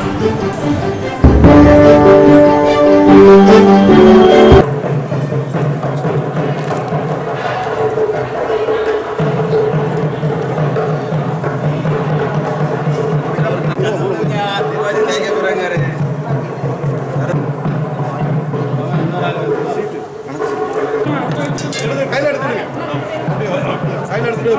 கையில் எடுத்துடுங்க கையில் எடுத்துட்டு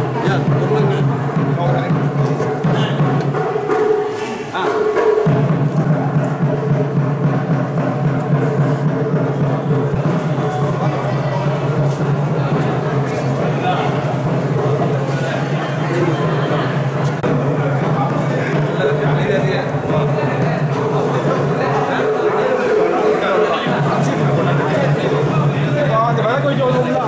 அந்த விளக்கு வச்சு வருவோம்ல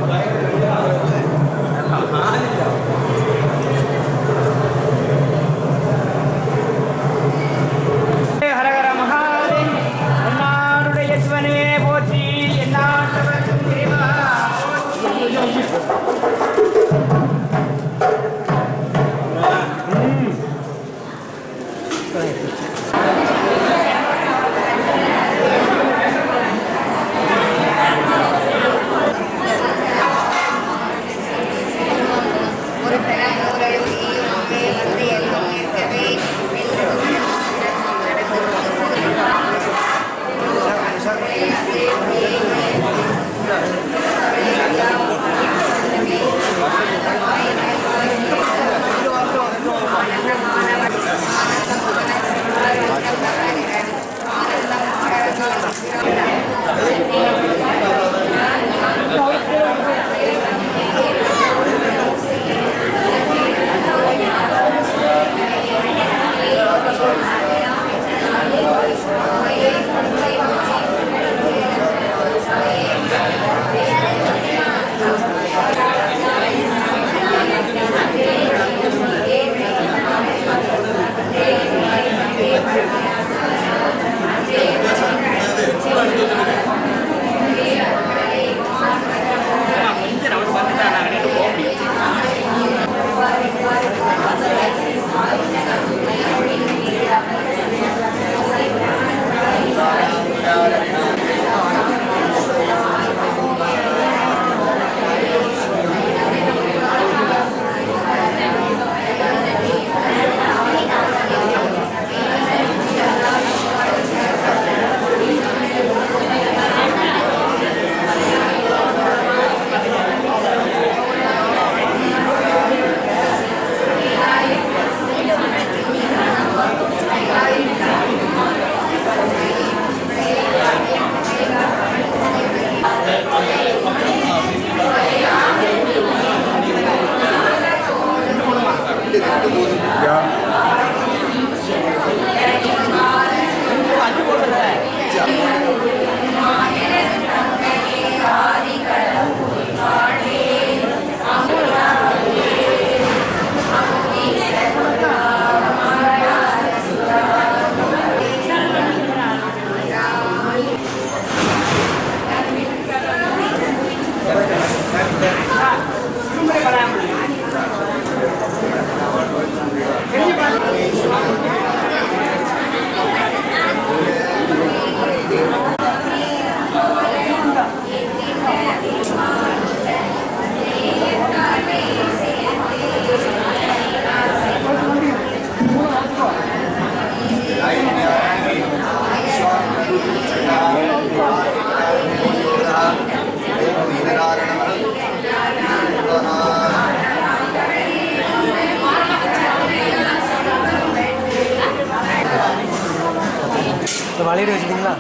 ஹரஹர மகாதேவ் என்னாருடைய சிவனே போற்றி என்னாட்டவர்க்கும் இறைவா ஒரு தரம் ஓரளவு ஈயமாக வந்து எல்லாம் இருக்கவே வழியிட வச்சுட்டீங்களா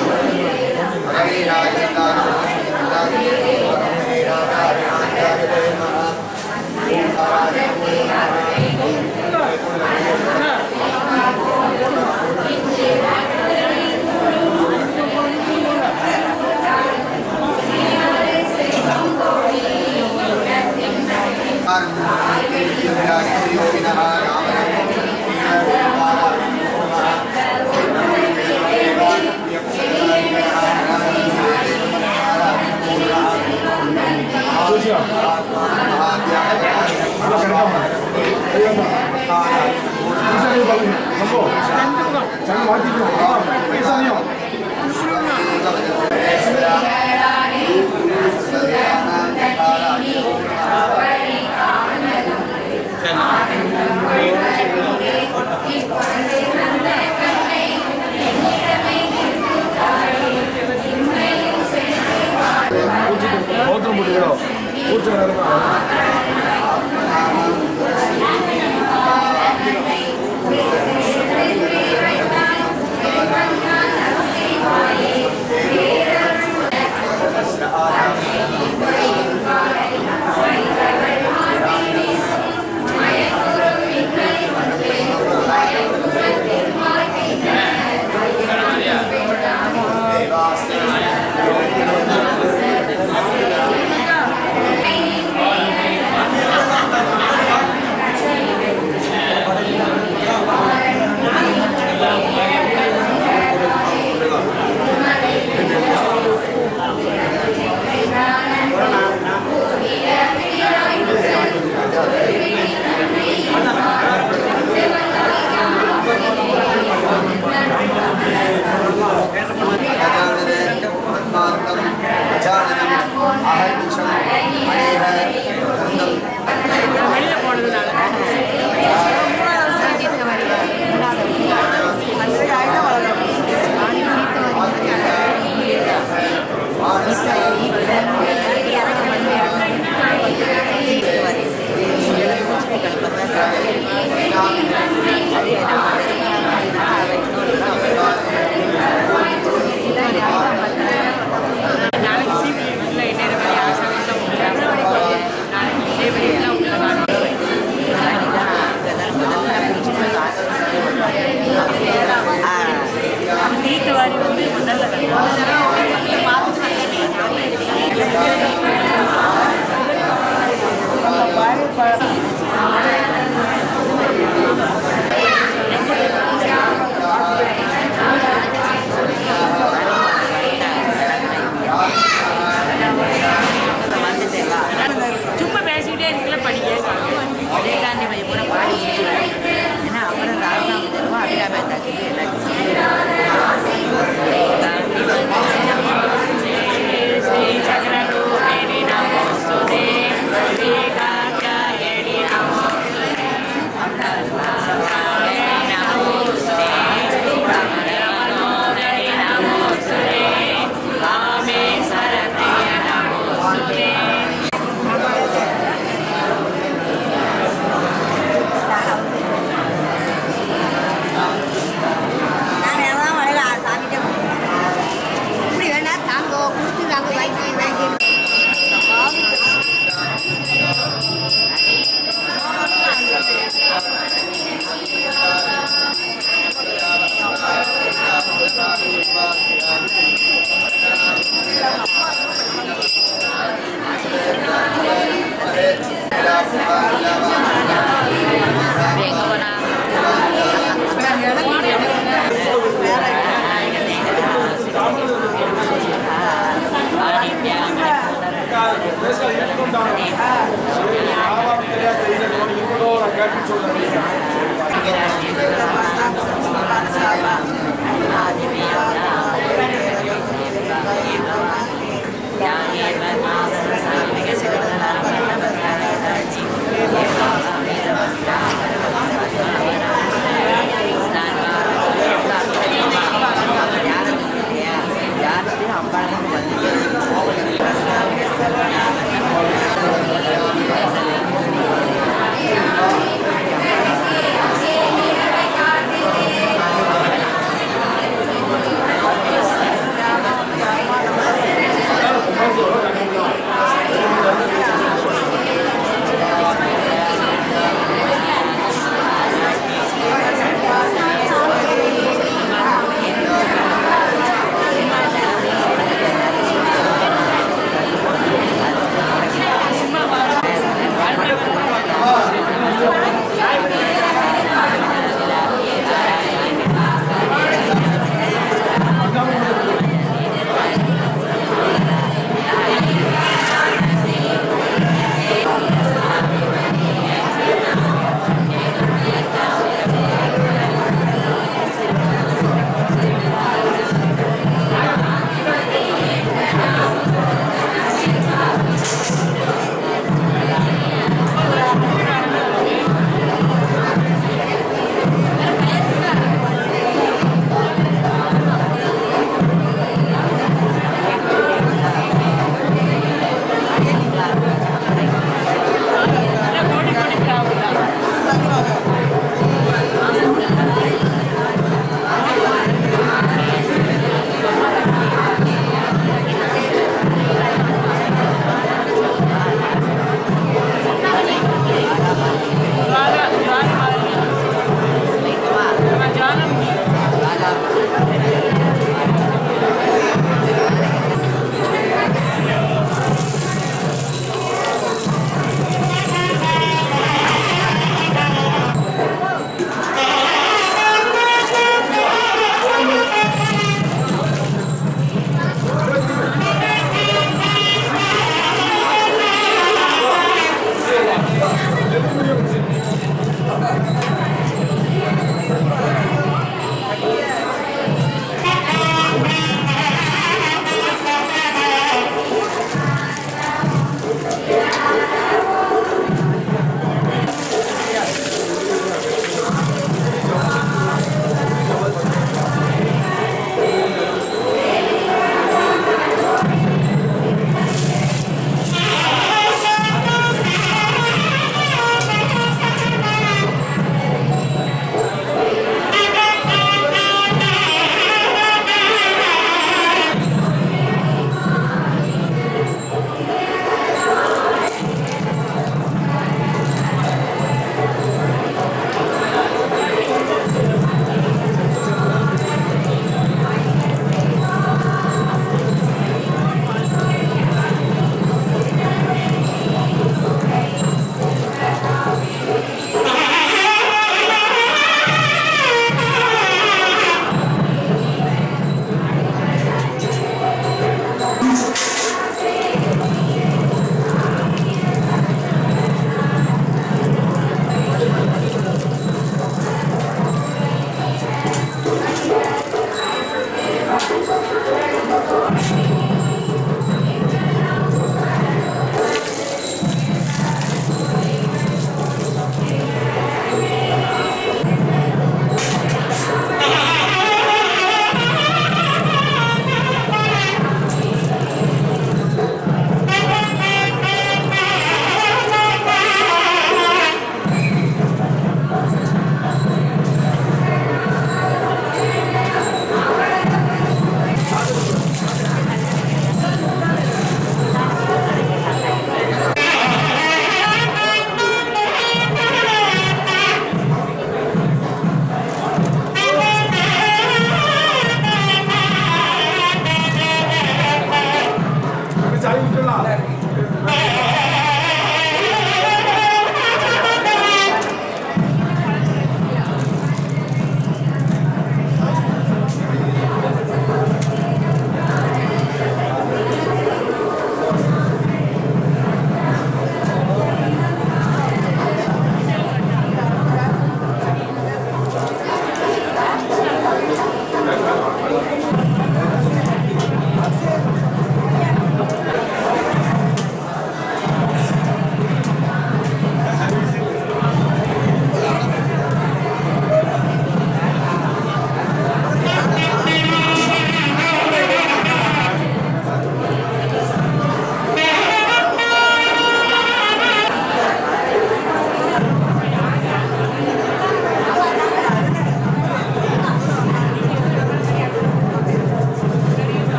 Hare ब्रह्माण्डं गजाननम् अहर्निशं मणेः गन्धं சும்மா பேசிக்கிட்டே இருக்கல படிக்க விஜயகாந்தி மையம் கூட பாடி முடிச்சிருவேன் ஏன்னா அப்புறம் ராமநாம தருவா அபிராம தாக்கிட்டு ஸ்ரீ சக்கரரூபிணி நமோஸ்துதே ஸ்ரீ காத்யாயணி நமோஸ்துதே நமோஸ்துதே மனோதரி நமோஸ்துதே ராமேஸ்வரப்பிரிய நமோஸ்துதே நான் எல்லாம் வளையல சாமிகிட்ட இப்படி வேண்டாம் தாங்கோ கொடுத்து தாங்க வாங்கி வாங்கி எங்க போனா யாருக்கும் அம்பாளும் வந்து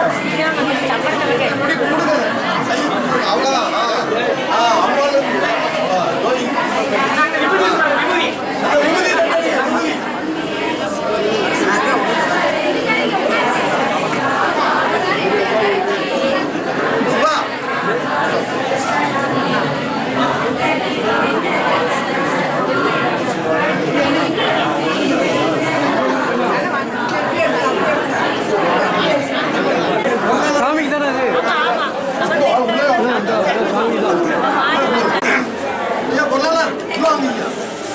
அவ்வளோதான் ஆ ஆ அம்மாவுக்கு ஆ, ஓடி. அந்த விபூதி தட்டு, விபூதி. வா. ஐயா, பொருளாதார, உள்ள வாங்கய்யா.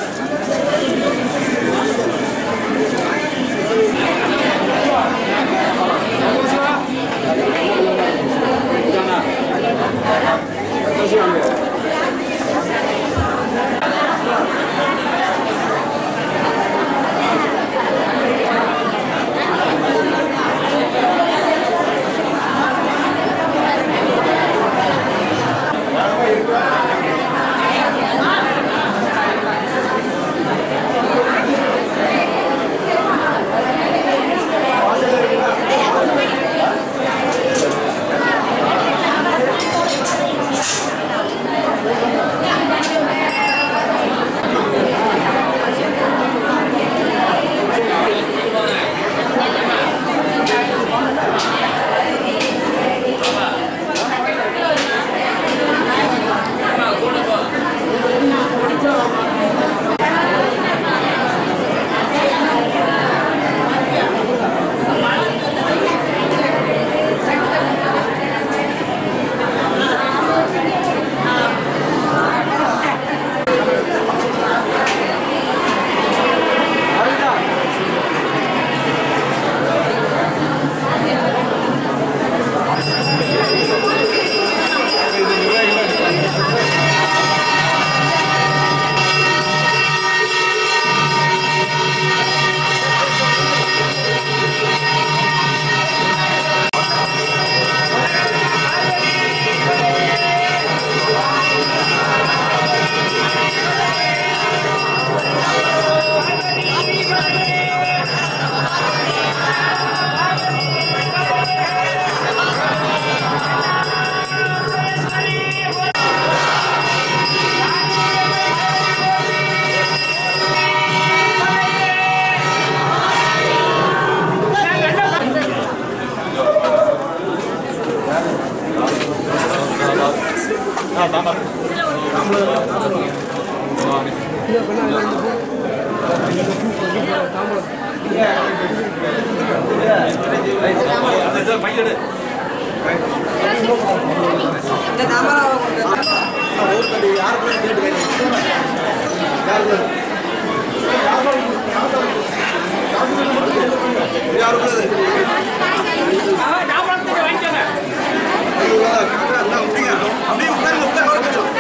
அப்படியே உட்காருங்க, உட்காருங்க, கொஞ்சம்.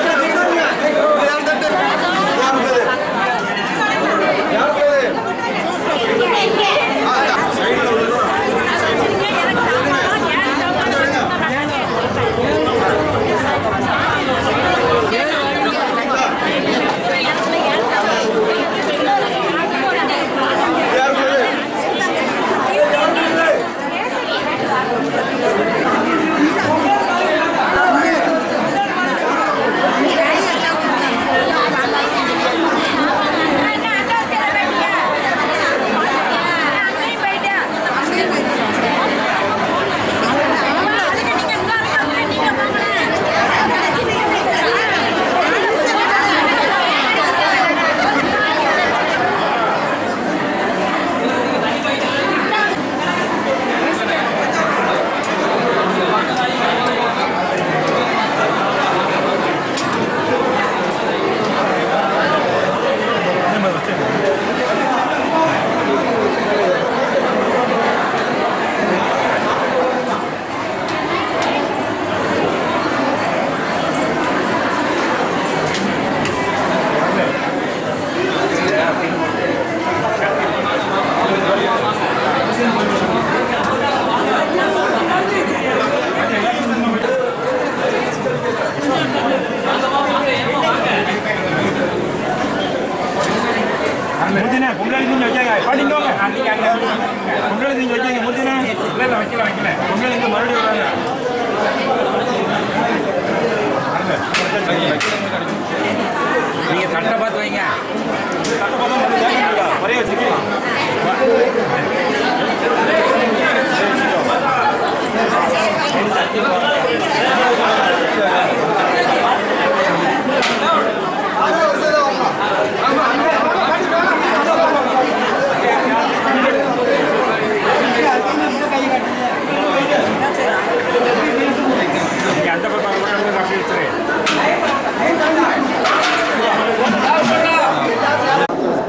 யார் தட்டு? யார் பேரு? யார் பேரு? ஆ, இந்தா, சைடுல விழுங்க. யார் பேரு?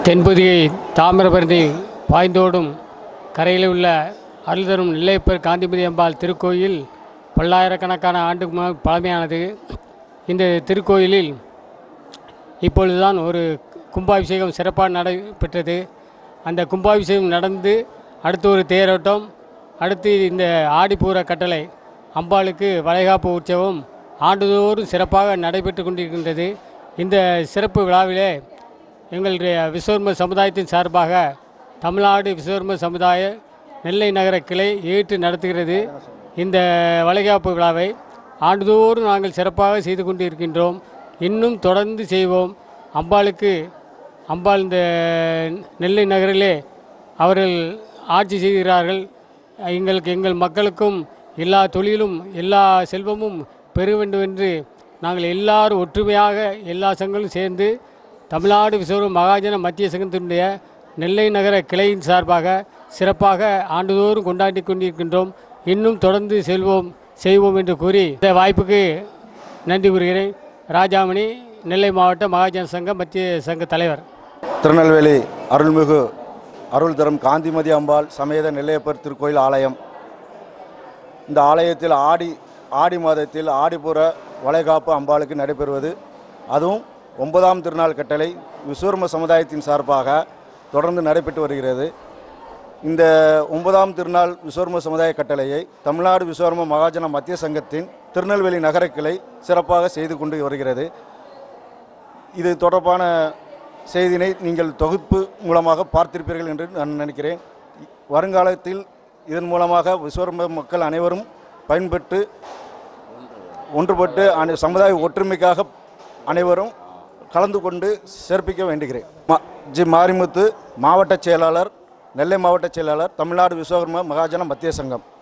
தென்பொதிகை தாமிரபரணி பாய்ந்தோடும் கரையில் உள்ள அருள் தரும் நெல்லையப்பர் காந்திமதி அம்பாள் திருக்கோயில் பல்லாயிரக்கணக்கான ஆண்டுக்கு முன்னால் பழமையானது இந்த திருக்கோயிலில் இப்பொழுதுதான் ஒரு கும்பாபிஷேகம் சிறப்பாக நடைபெற்றது அந்த கும்பாபிஷேகம் நடந்து அடுத்து ஒரு தேரோட்டம் அடுத்து இந்த ஆடிப்பூர கட்டளை அம்பாளுக்கு வளைகாப்பு உற்சவம் ஆண்டுதோறும் சிறப்பாக நடைபெற்று கொண்டிருக்கின்றது இந்த சிறப்பு விழாவிலே எங்களுடைய விஸ்வர்ம சமுதாயத்தின் சார்பாக தமிழ்நாடு விஸ்வர்ம சமுதாய நெல்லை நகர கிளை ஏற்று நடத்துகிறது இந்த வளைகாப்பு விழாவை ஆண்டுதோறும் நாங்கள் சிறப்பாக செய்து கொண்டு இருக்கின்றோம் இன்னும் தொடர்ந்து செய்வோம் அம்பாளுக்கு அம்பாள் இந்த நெல்லை நகரிலே அவர்கள் ஆட்சி செய்கிறார்கள் எங்களுக்கு எங்கள் மக்களுக்கும் எல்லா தொழிலும் எல்லா செல்வமும் பெற வேண்டும் என்று நாங்கள் எல்லாரும் ஒற்றுமையாக எல்லா சங்கங்களும் சேர்ந்து தமிழ்நாடு விஸ்வரூப மகாஜன மத்திய சங்கத்தினுடைய நெல்லை நகர கிளையின் சார்பாக சிறப்பாக ஆண்டுதோறும் கொண்டாடி கொண்டிருக்கின்றோம் இன்னும் தொடர்ந்து செல்வோம் செய்வோம் என்று கூறி இந்த வாய்ப்புக்கு நன்றி கூறுகிறேன் ராஜாமணி நெல்லை மாவட்ட மகாஜன சங்க மத்திய சங்க தலைவர் திருநெல்வேலி அருள்மிகு அருள் தரும் காந்திமதி அம்பாள் சமேத நெல்லையப்பர் திருக்கோயில் ஆலயம் இந்த ஆலயத்தில் ஆடி ஆடி மாதத்தில் ஆடிப்புற வளைகாப்பு அம்பாளுக்கு நடைபெறுவது அதுவும் ஒன்பதாம் திருநாள் கட்டளை விஸ்வர்ம சமுதாயத்தின் சார்பாக தொடர்ந்து நடைபெற்று வருகிறது இந்த ஒன்பதாம் திருநாள் விஸ்வர்ம சமுதாய கட்டளையை தமிழ்நாடு விஸ்வர்ம மகாஜன மத்திய சங்கத்தின் திருநெல்வேலி நகர கிளை சிறப்பாக செய்து கொண்டு வருகிறது இது தொடர்பான செய்தினை நீங்கள் தொகுப்பு மூலமாக பார்த்திருப்பீர்கள் என்று நான் நினைக்கிறேன் வருங்காலத்தில் இதன் மூலமாக விஸ்வரம்ப மக்கள் அனைவரும் பயன்பெற்று ஒன்றுபட்டு அனை சமுதாய ஒற்றுமைக்காக அனைவரும் கலந்து கொண்டு சிறப்பிக்க வேண்டுகிறேன் மா- ஜி மாரிமுத்து மாவட்ட செயலாளர் நெல்லை மாவட்ட செயலாளர் தமிழ்நாடு விஸ்வகர்ம மகாஜன மத்திய சங்கம்